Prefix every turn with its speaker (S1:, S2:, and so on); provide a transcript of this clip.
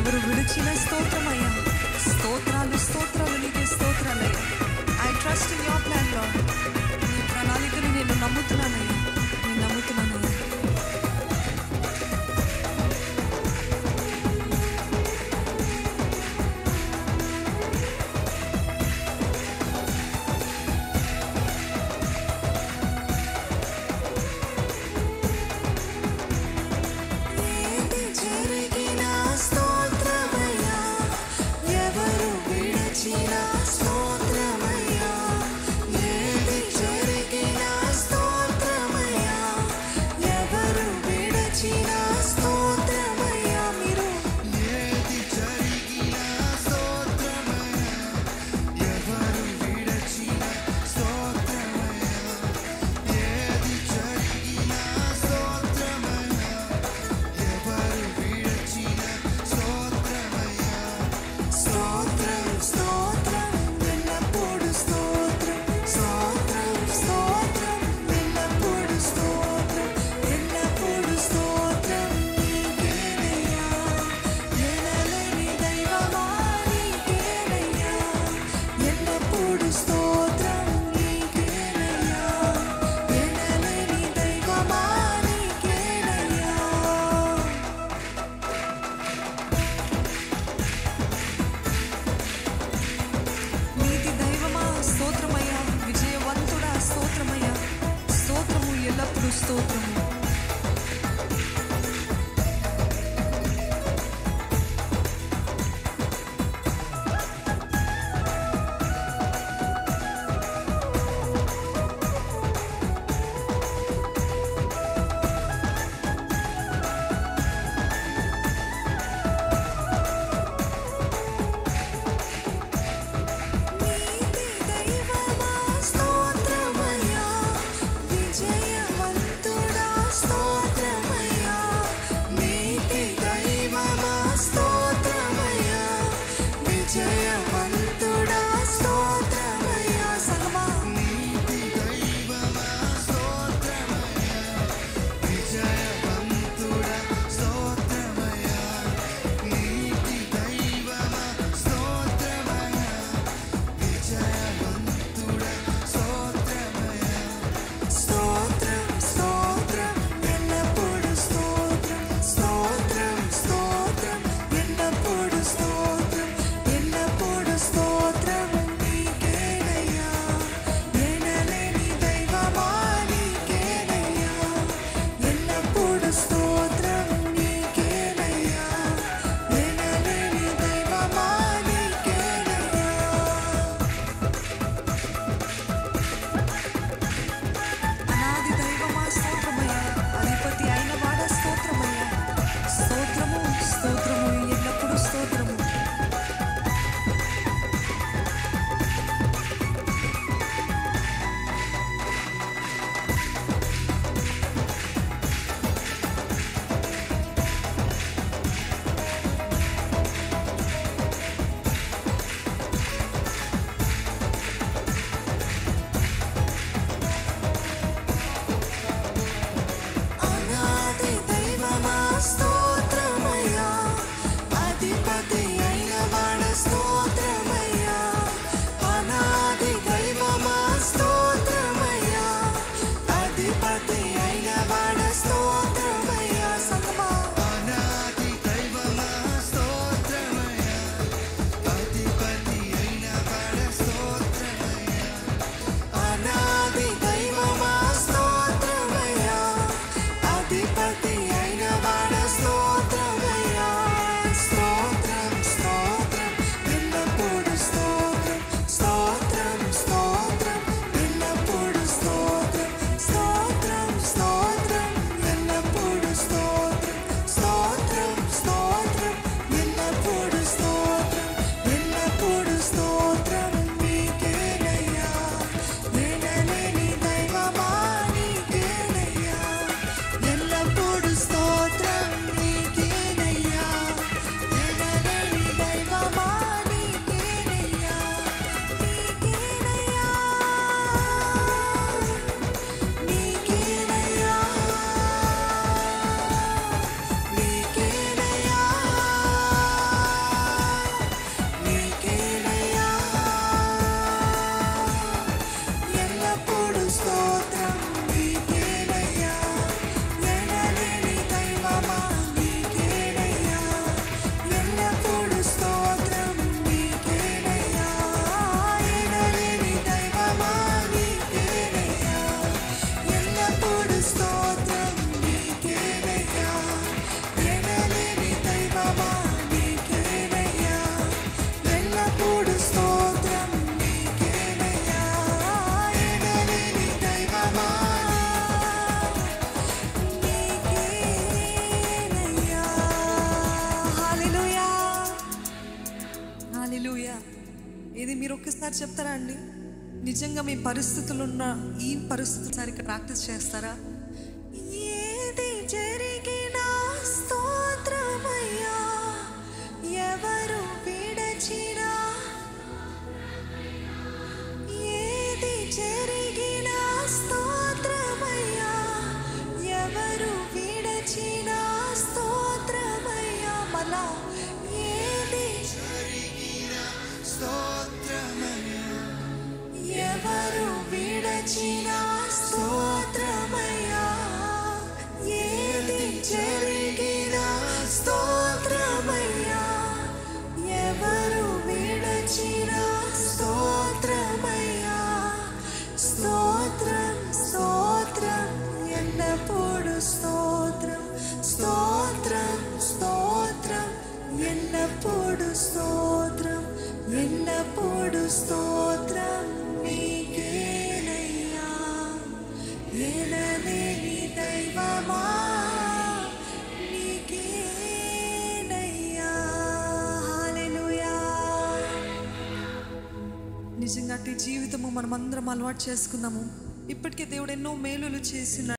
S1: ఎవరు విడిచిన స్తోత్రమయ్యా స్తోత్రాలు స్తోత్రాలు నీకే స్తోత్రాలయ్యా I trust in your plan లో నీ ప్రణాళికను నేను నమ్ముతున్నానయ్యా నేను నమ్ముతున్నానయ్యా
S2: ఏది జరిగినా స్తోత్రమయ్యా ఎవరు విడచినా స్తోత్రమయ్యా ఏది జరిగినా స్తోత్రమయ్యా ఎవరు విడచినా స్తోత్రమయ్యా మీరు
S3: ఏది జరిగినా స్తోత్రమయ్యా ఎవరు విడచిన స్తోత్రమయ్యా ఏది జరిగినా స్తోత్రమయ్యా ఎవరు విడచిన స్తోత్రమయ్యా
S2: స్తోత్రం స్తోత్రం ఎల్లప్పుడు స్తోత్రం స్తోత్రం స్తోత్రం ఎల్లప్పుడు స్తోత్రం ఎల్లప్పుడు స్తోత్రం నీకేనయ్యా ఎనలేని దైవమా నీకేనయ్యా ఎల్లప్పుడు స్తోత్రం నీకేనయ్యా ఎనలేని దైవమా నీకేనయ్యా
S1: నీతి దైవమా స్తోత్రమయ్యా విజయవంతుడా స్తోత్రమయ్యా స్తోత్రము ఎల్లప్పుడూ స్తోత్రము
S2: నీతి దైవమా స్తోత్రమయ్యా విజయవంతుడా
S1: చెప్తారా అండి నిజంగా మీ పరిస్థితులు ఉన్న ఈ పరిస్థితులు సరిగ్గా ప్రాక్టీస్ చేస్తారా
S2: ఏది జరిగినా స్తోత్రమయ్యా ఎవరు విడచినా ఏది జరిగినా స్తోత్రమయ్యా ఎవరు విడచినా స్తోత్రమయ్యా మళ్ళా ఏది
S3: స్తోత్రమయ్యా
S2: ఎవరు విడచినా స్తోత్రమయ్యా ఏది జరిగినా స్తోత్రమయ్యా ఎవరు విడచినా స్తోత్రమయ్యా స్తోత్రం స్తోత్రం ఎల్లప్పుడు స్తోత్రం స్తోత్రం స్తోత్రం ఎల్లప్పుడు స్తోత్రం ఎల్లప్పుడు స్తోత్రం నీకేనయ్యా ఎనలేని దైవమా నీకేనయ్యా హల్లెలూయా
S1: నిజంగా అట్టి జీవితము మనమందరం అలవాటు చేసుకుందాము ఇప్పటికే దేవుడు ఎన్నో మేలులు చేసిన